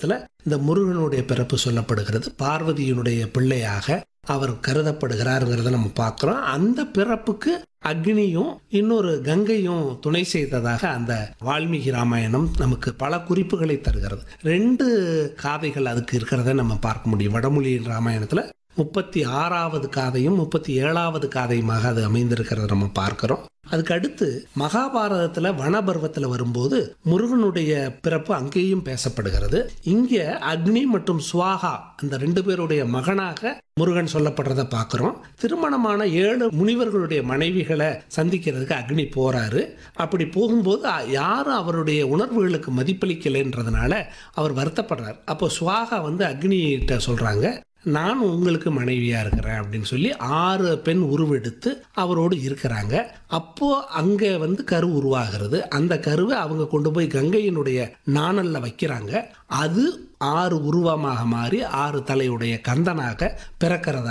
ராமாயணத்துல இந்த முருகனுடைய பிறப்பு சொல்லப்படுகிறது பார்வதியினுடைய பிள்ளையாக அவர் கருதப்படுகிறாருங்கிறத நம்ம பார்க்கிறோம் அந்த பிறப்புக்கு அக்னியும் இன்னொரு கங்கையும் துணை செய்ததாக அந்த வால்மீகி ராமாயணம் நமக்கு பல குறிப்புகளை தருகிறது ரெண்டு காதைகள் அதுக்கு இருக்கிறத நம்ம பார்க்க முடியும் வடமொழியின் ராமாயணத்துல முப்பத்தி ஆறாவது காதையும் முப்பத்தி ஏழாவது காதையுமாக அது அமைந்திருக்கிறத நம்ம பார்க்கிறோம் அதுக்கு அடுத்து மகாபாரதத்துல வனபர்வத்தில் வரும்போது முருகனுடைய பிறப்பு அங்கேயும் பேசப்படுகிறது இங்க அக்னி மற்றும் சுவாகா அந்த ரெண்டு பேருடைய மகனாக முருகன் சொல்லப்படுறத பார்க்கிறோம் திருமணமான ஏழு முனிவர்களுடைய மனைவிகளை சந்திக்கிறதுக்கு அக்னி போறாரு அப்படி போகும்போது அ- யாரும் அவருடைய உணர்வுகளுக்கு மதிப்பளிக்கலைன்றதுனால அவர் வருத்தப்படுறார் அப்போ சுவாகா வந்து அக்னிகிட்ட சொல்றாங்க நான் உங்களுக்கு மனைவியா இருக்கிறேன் அப்படின்னு சொல்லி ஆறு பெண் உருவெடுத்து அவரோடு இருக்கிறாங்க அப்போ அங்க வந்து கரு உருவாகிறது அந்த கருவை அவங்க கொண்டு போய் கங்கையினுடைய நாணல்ல வைக்கிறாங்க அது ஆறு உருவமாக மாறி ஆறு தலையுடைய கந்தனாக பிறக்கிறதா